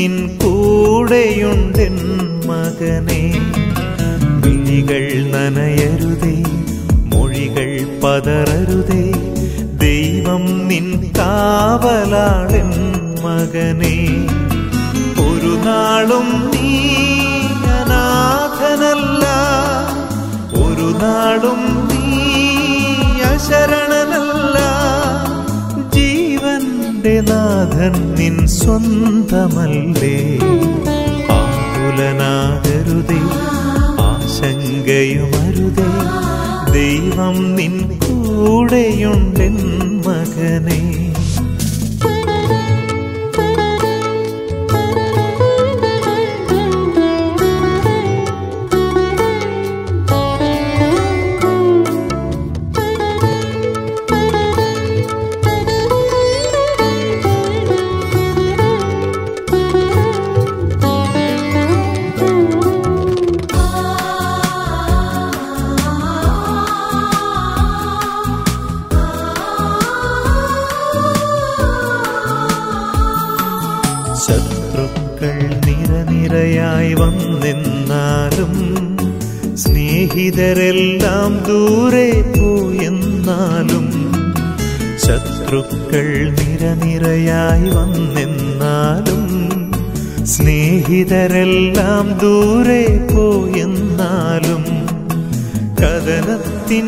നിൻ കൂടെയുണ്ടെൻ മകനെ വിഴികൾ നനയരുതേ മൊഴികൾ പതറരുതേ ദൈവം നിൻ കാവലാളൻ മകനെ ഒരു നാളും നീ അനാഥനല്ല ഒരു നാളും നീ അശരണനല്ല ജീവന്റെ നാഥൻ നിൻ സ്വന്തമല്ലേ ആകുലനാകരുതേ ആശങ്കയുമരുതേ ദൈവം നിൻ കൂടെയുണ്ടെൻ മകനേ ശത്രുക്കൾ നിരനിരയായി വന്നെന്നാലും സ്നേഹിതരെല്ലാം ദൂരെ പോയെന്നാലും ശത്രുക്കൾ നിരനിരയായി വന്നെന്നാലും സ്നേഹിതരെല്ലാം ദൂരെ പോയെന്നാലും കഥനത്തിൻ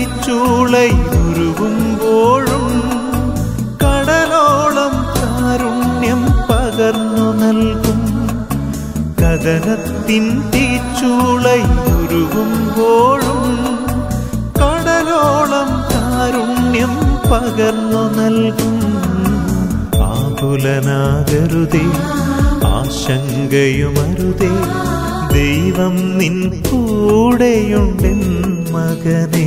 തീച്ചൂളയുരുകുമ്പോഴും കടലോളം കാരുണ്യം പകർന്നു നൽകും കഥനത്തിൻ തീച്ചൂളയുരുകുമ്പോഴും കടലോളം കാരുണ്യം പകർന്നു നൽകും ആകുലനാകരുതേ ആശങ്കയുമരുതേ ദൈവം നിൻ കൂടെയുണ്ടെൻ മകനേ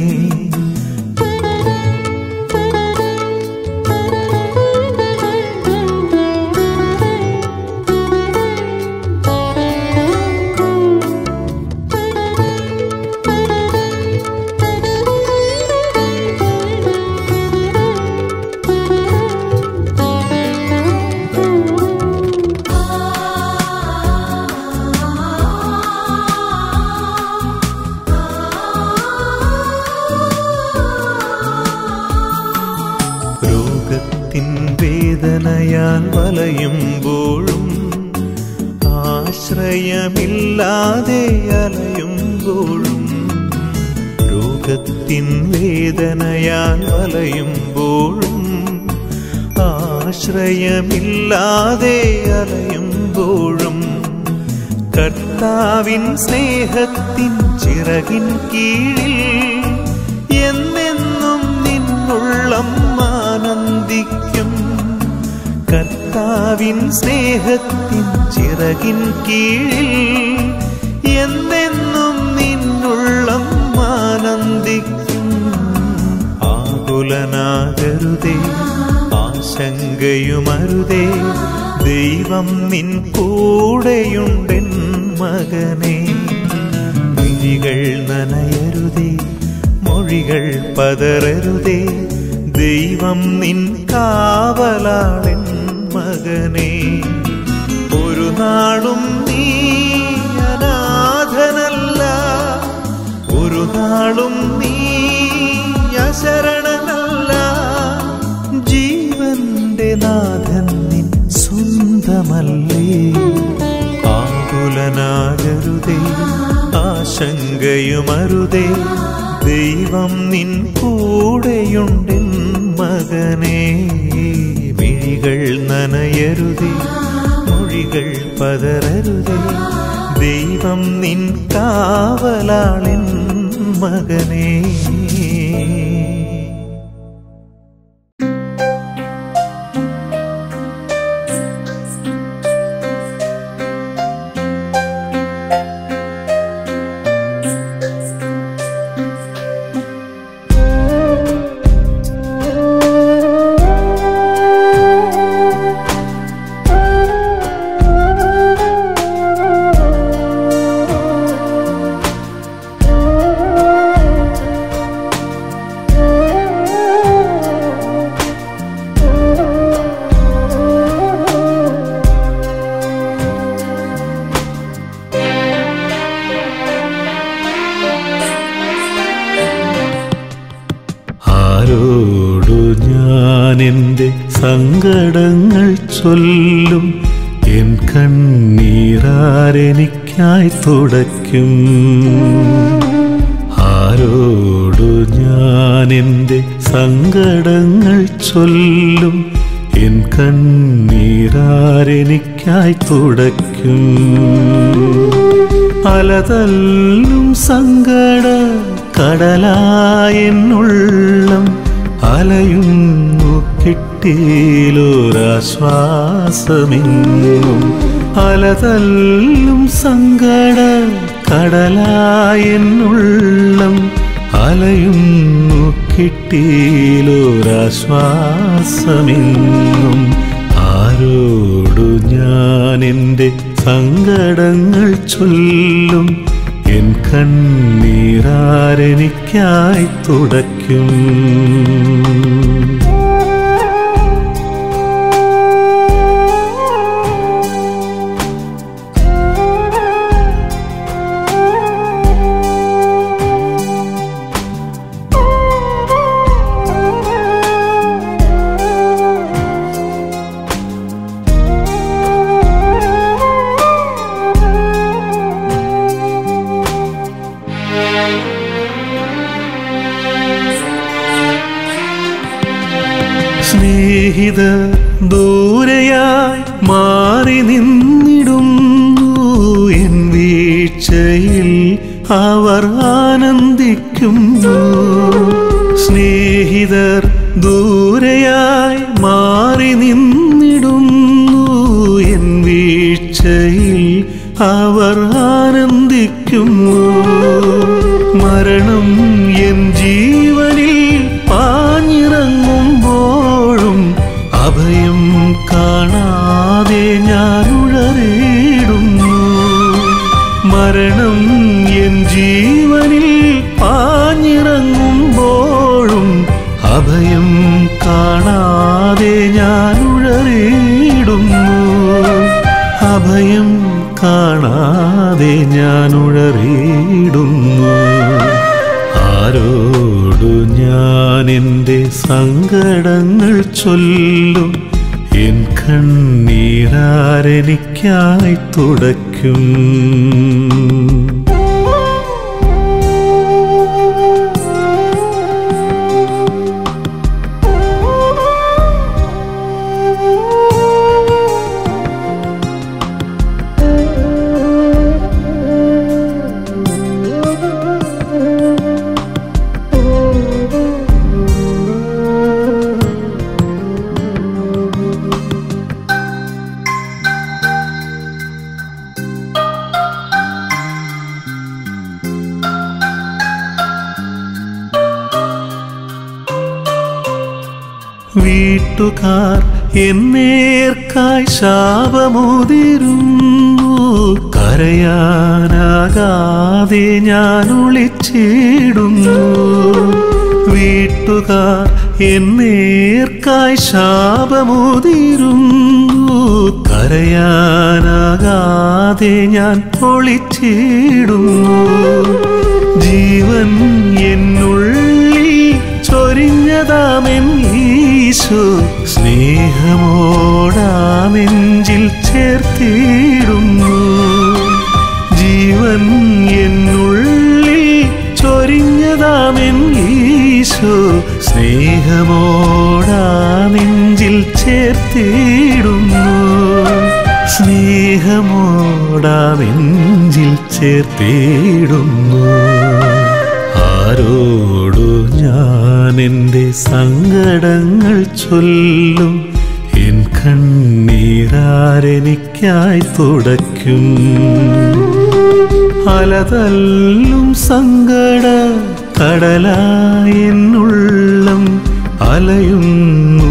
രോഗത്തിൻ വേദനയാൽ വലയുമ്പോഴും ആശ്രയമില്ലാതെ അലയുമ്പോഴും രോഗത്തിൻ വേദനയാൽ വലയുമ്പോഴും ആശ്രയമില്ലാതെ അലയുമ്പോഴും കർത്താവിൻ സ്നേഹത്തിൻ ചിറകിൻ കീഴിൽ എന്നെന്നും നിന്നുള്ളം ആനന്ദിക്കും കർത്താവിൻ സ്നേഹത്തിൻ ചിറകിൻ കീഴിൽ എന്നെന്നും നിന്നുള്ളം ആനന്ദിക്കും ആകുലനാകരുതേ ആശങ്കയുമരുതേ ദൈവം നിൻ കൂടെയുണ്ടെൻ മകനേ വിഴികൾ നനയരുതേ മൊഴികൾ പതറരുതേ ദൈവം നിൻ കാവലാളൻ മകനേ ഒരു നാളും നീ അനാഥനല്ല ഒരു നാളും നീ അശരണനല്ല ജീവന്റെ നാഥൻ നിൻ സ്വന്തമല്ലേ ആകുലനാകരുതേ ആശങ്കയുമരുതേ ദൈവം നിൻ കൂടെയുണ്ടെൻ മകനേ മിഴികൾ നനയരുതേ മൊഴികൾ പതറരുതേ ദൈവം നിൻ കാവലാളിൻ മകനേ സങ്കടങ്ങൾ ചൊല്ലും എൻ കണ്ണീരാരെനിക്കായി തുടയ്ക്കും ആരോടു ഞാൻ എൻ്റെ സങ്കടങ്ങൾ ചൊല്ലും എൻ കണ്ണീരാരെനിക്കായി തുടയ്ക്കും അലതല്ലും സങ്കട കടലായെന്നുള്ളം അലയുന്നു കിട്ടിയിലൊരാശ്വാസമെങ്ങും അലതല്ലും സങ്കട കടലായെന്നുള്ളം അലയുന്നു കിട്ടിയിലൊരാശ്വാസമെങ്ങും ആരോടു ഞാൻ എൻ്റെ സങ്കടങ്ങൾ ചൊല്ലും എൻ കണ്ണീരാരെനിക്കായി തുടയ്ക്കും സ്നേഹിത ദൂരയായി മാറി നിന്നിടുന്നു എൻ വീഴ്ചയിൽ അവർ ആനന്ദിക്കുന്നു സ്നേഹിതർ ദൂരയായി മാറി നിന്നിടുന്നു എൻ വീഴ്ചയിൽ അവർ ആനന്ദിക്കുന്നു മരണം എൻ ജീവനിൽ പാഞ്ഞിറങ്ങുമ്പോഴും അഭയം കാണാതെ ഞാൻ ഉഴറിയിടുന്നു മരണം എൻ ജീവനിൽ പാഞ്ഞിറങ്ങുമ്പോഴും അഭയം കാണാതെ ഞാൻ ഉഴറിയിടുന്നു അഭയം കാണാതെ ഞാൻ ഉഴറിയിടുന്നു ആരോടു ഞാൻ എൻ്റെ സങ്കടങ്ങൾ ചൊല്ലും എൻ കണ്ണീരാരെനിക്കായി തുടയ്ക്കും വീട്ടുകാർ എന്നേർക്കായി ശാപമുതിരുന്നു കരയാനാകാതെ ഞാൻ ഒളിച്ചിടുന്നു വീട്ടുകാർ എന്നേർക്കായി ശാപമുതിരുന്നു കരയാനാകാതെ ഞാൻ ഒളിച്ചിടുന്നു ജീവൻ എന്നുള്ളിൽ ചൊരിഞ്ഞതാമെൻ ഈശോ സ്നേഹമോടാമെഞ്ചിൽ ചേർത്തിടുന്നു ജീവൻ എന്നുള്ളിൽ ചൊരിഞ്ഞതാമെൻ ഈശോ സ്നേഹമോടാമെഞ്ചിൽ ചേർത്തിടുന്നു സ്നേഹമോടാമെഞ്ചിൽ ചേർത്തിടുന്നു ആരോടു ഞാൻ എൻ്റെ സങ്കടങ്ങൾ ചൊല്ലും എൻ കണ്ണീരാരെനിക്കായി തുടയ്ക്കും അലതല്ലും സങ്കട കടലായെന്നുള്ളം അലയുന്നു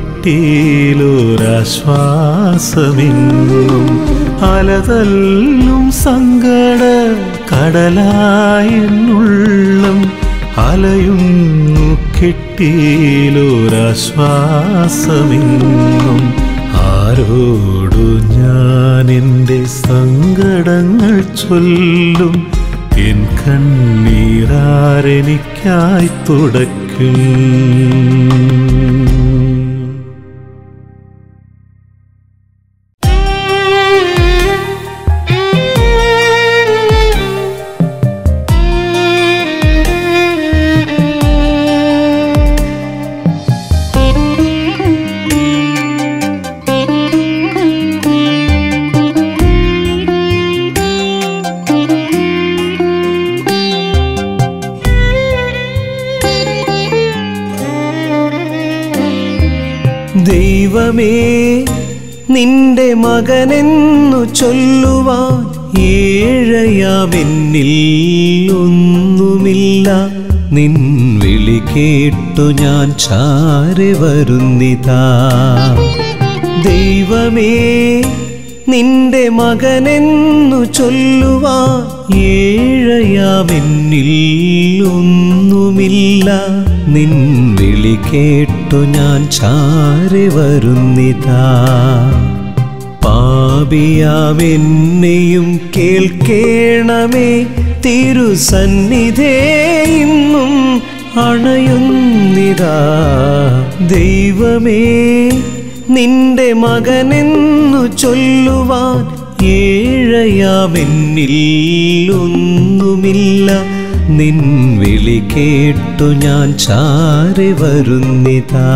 കിട്ടിയിലൊരാശ്വാസമെങ്ങും അലതല്ലും സങ്കട കടലായെന്നുള്ളം അലയുന്നു കിട്ടിയിലൊരാശ്വാസമെങ്ങും ആരോടു ഞാൻ എൻ്റെ സങ്കടങ്ങൾ ചൊല്ലും എൻ കണ്ണീരാരെനിക്കായി തുടയ്ക്കും ദൈവമേ നിന്റെ മകനെന്നു ചൊല്ലുവാൻ ഏഴയാമെന്നിൽ ഒന്നുമില്ല നിൻ വിളി കേട്ടു ഞാൻ ചാരെ വരുന്നിതാ ദൈവമേ നിന്റെ മകനെന്നു ചൊല്ലുവാൻ ഏഴയാമെന്നിൽ ഒന്നുമില്ല നിൻ വിളി കേട്ടു ഞാൻ ചാരെ വരുന്നിതാ പാപിയാമെന്നെയും കേൾക്കേണമേ തിരുസന്നിധേ ഇന്നും അണയുന്നിതാ ദൈവമേ നിന്റെ മകനെന്നു ചൊല്ലുവാൻ ഏഴയാമെന്നിൽ ഒന്നുമില്ല നിൻ വിളി കേട്ടു ഞാൻ ചാരി വരുന്നിതാ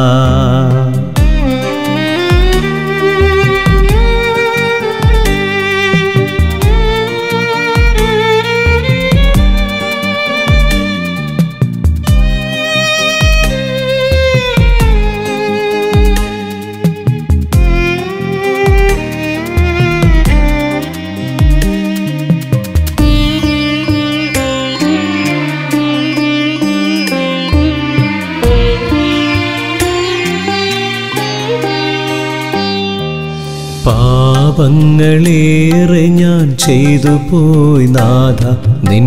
പാപങ്ങളേറെ ഞാൻ ചെയ്തു പോയി നാഥ നിൻ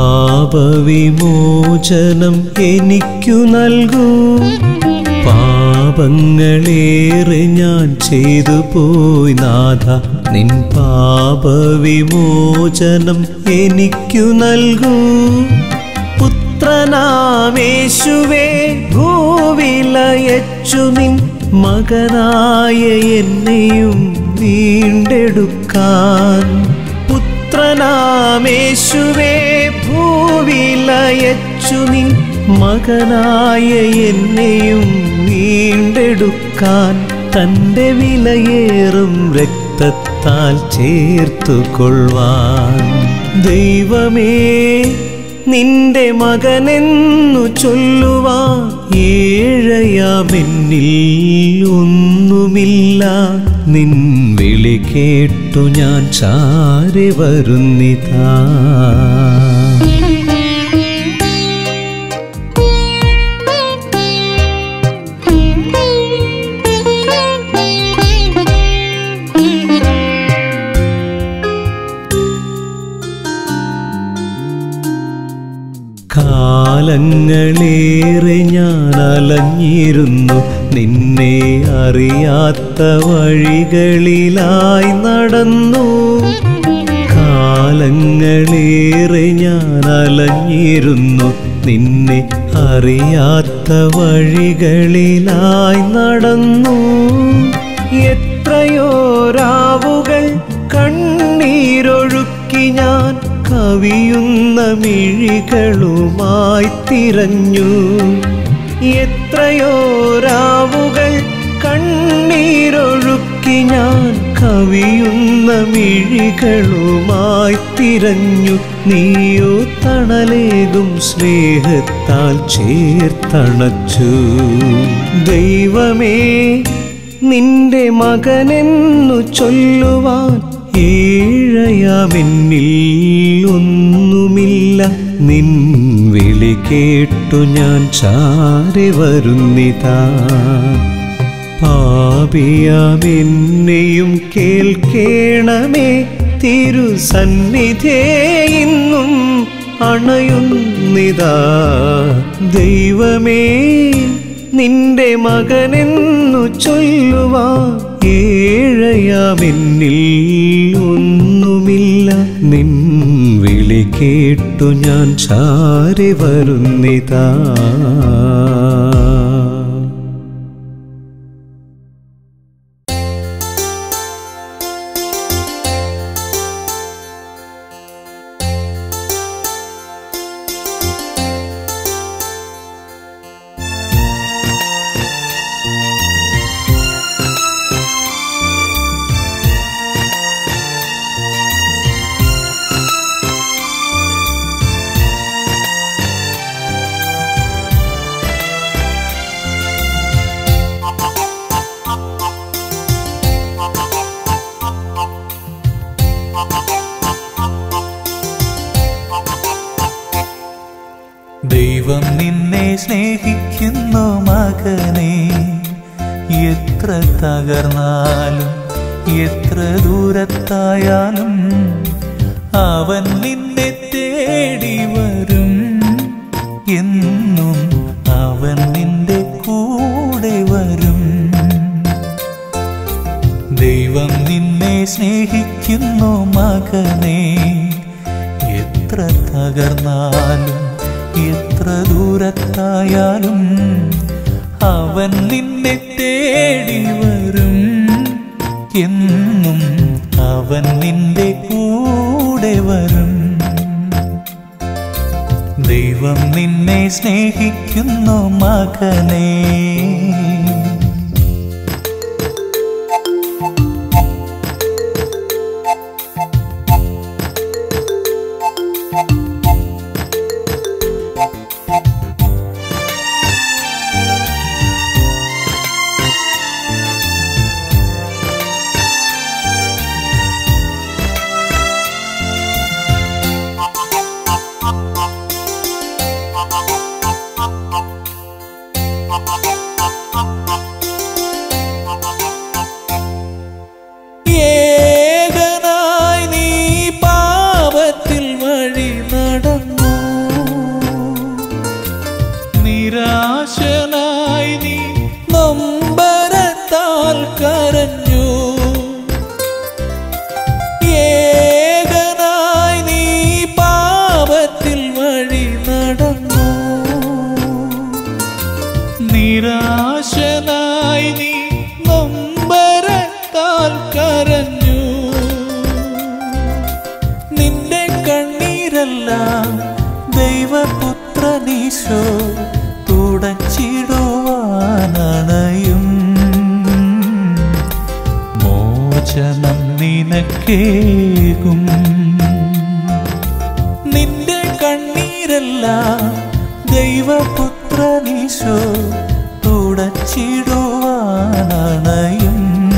പാപവിമോചനം എനിക്കു നൽകൂ പാപങ്ങളേറെ ഞാൻ ചെയ്തു പോയി നാഥ നിൻ പാപവിമോചനം എനിക്കു നൽകൂ പുത്രനാമേശുവേ ഭൂവിലയച്ചു നിൻ മകനായ എന്നെയും വീണ്ടെടുക്കാൻ പുത്രനാമേശുവേ ഭൂവിലയച്ചു നിൻ മകനായ എന്നെയും വീണ്ടെടുക്കാൻ തൻ്റെ വിലയേറും രക്തത്താൽ ചേർത്തു കൊള്ളുവാൻ ദൈവമേ നിന്റെ മകനെന്നു ചൊല്ലുവാൻ ഏഴയാമെന്നിൽ ഒന്നുമില്ല നിൻ വിളി കേട്ടു ഞാൻ ചാരി വരുന്നിതാ കാലങ്ങളേറെ ഞാൻ അലഞ്ഞിരുന്നു നിന്നെ അറിയാത്ത വഴികളിലായി നടന്നു കാലങ്ങളേറെ ഞാൻ അലഞ്ഞിരുന്നു നിന്നെ അറിയാത്ത വഴികളിലായി നടന്നു എത്രയോ രാവുകൾ കണ്ണീരൊഴുക്കി ഞാൻ കവിയുന്ന മിഴികളുമായി തിരഞ്ഞു എത്രയോ രാവുകൾ കണ്ണീരൊഴുക്കി ഞാൻ കവിയുന്ന മിഴികളുമായി തിരഞ്ഞു നീയോ തണലേകും സ്നേഹത്താൽ ചേർത്തണച്ചു ദൈവമേ നിന്റെ മകനെന്നു ചൊല്ലുവാൻ ഏഴയാമെന്നിൽ ഒന്നുമില്ല നിൻ വിളി കേട്ടു ഞാൻ ചാരി വരുന്നിതാ പാപിയാമെന്നെയും കേൾക്കേണമേ തിരുസന്നിധേ ഇന്നും അണയുന്നിതാ ദൈവമേ നിന്റെ മകനെന്നു ചൊല്ലുവാ ഏഴയാമെന്നിൽ ഒന്നുമില്ല നിൻ വിളി കേട്ടു ഞാൻ ചാരി വരുന്നിതാ ദൈവം നിന്നെ സ്നേഹിക്കുന്നു മകനെ എത്ര തകർന്നാലും എത്ര ദൂരത്തായാലും അവൻ നിന്നെ തേടി വരും എന്നും അവൻ നിന്റെ കൂടെ വരും ദൈവം നിന്നെ സ്നേഹിക്കുന്നു മകനെ എത്ര തകർന്നാലും എത്ര ദൂരത്തായാലും അവൻ നിന്നെ തേടി വരും എന്നും അവൻ നിന്റെ കൂടെ വരും ദൈവം നിന്നെ സ്നേഹിക്കുന്നു മകനേ ഏകനായി നീ പാപത്തിൽ വഴി നടന്നു നിരാശനായി നീ നൊമ്പരത്താൽ കരഞ്ഞു ഏകനായി നീ പാപത്തിൽ വഴി നടന്നു നിരാശനായി നീ നൊമ്പരത്താൽ കരഞ്ഞു നിന്റെ കണ്ണീരെല്ലാം ദൈവപുത്രനീശോ തുടച്ചിടുവാനണയും മോചനം നിനക്കേകും നിന്റെ കണ്ണീരെല്ലാം ദൈവപുത്രനീശോ തുടച്ചിടുവാനണയും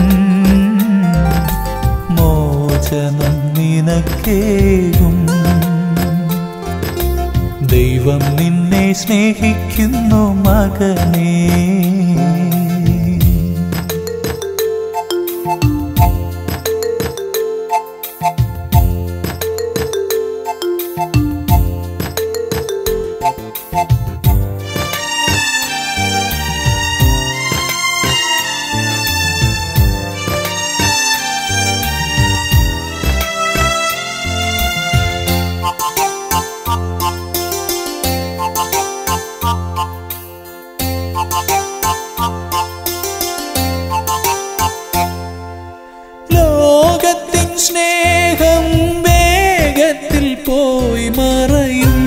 മോചനം നിനക്കേകും ദൈവം നിന്നെ സ്നേഹിക്കുന്നു മകനേ ലോകത്തിൻ സ്നേഹം വേഗത്തിൽ പോയി മറയും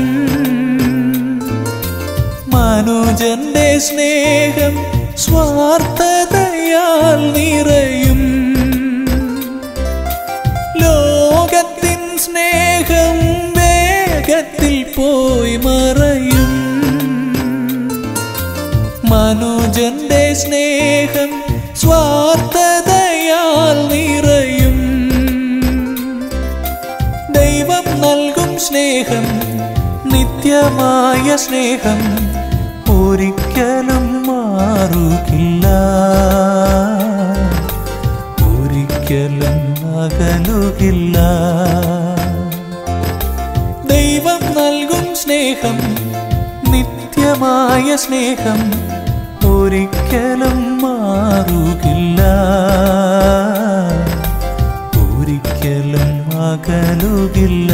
മനുജന്റെ സ്നേഹം സ്വാർത്ഥതയാൽ നിറയും ലോകത്തിൻ സ്നേഹം വേഗത്തിൽ പോയി മറയും മനുജന്റെ സ്നേഹം സ്വാർത്ഥതയാൽ നിറയും ദൈവം നൽകും സ്നേഹം നിത്യമായ സ്നേഹം ഒരിക്കലും മാറുകില്ല ഒരിക്കലും അകലുകില്ല ദൈവം നൽകും സ്നേഹം നിത്യമായ സ്നേഹം ഒരിക്കലും മാറുകില്ല ഒരിക്കലും അകലുകില്ല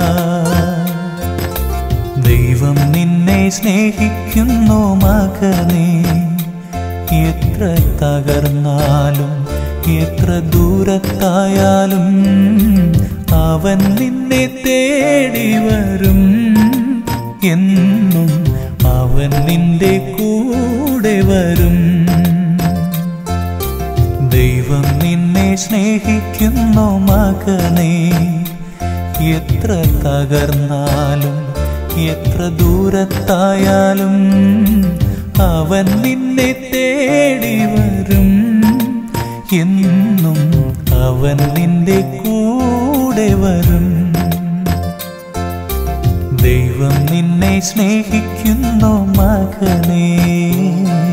ദൈവം നിന്നെ സ്നേഹിക്കുന്നു മകനെ എത്ര തകർന്നാലും എത്ര ദൂരത്തായാലും അവൻ നിന്നെ തേടി വരും എന്നും അവൻ നിന്റെ കൂടെ വരും ദൈവം നിന്നെ സ്നേഹിക്കുന്നു മകനെ എത്ര തകർന്നാലും എത്ര ദൂരത്തായാലും അവൻ നിന്നെ തേടി വരും എന്നും അവൻ നിന്റെ കൂടെ വരും ദൈവം ദൈവം നിന്നെ സ്നേഹിക്കുന്നു മകനേ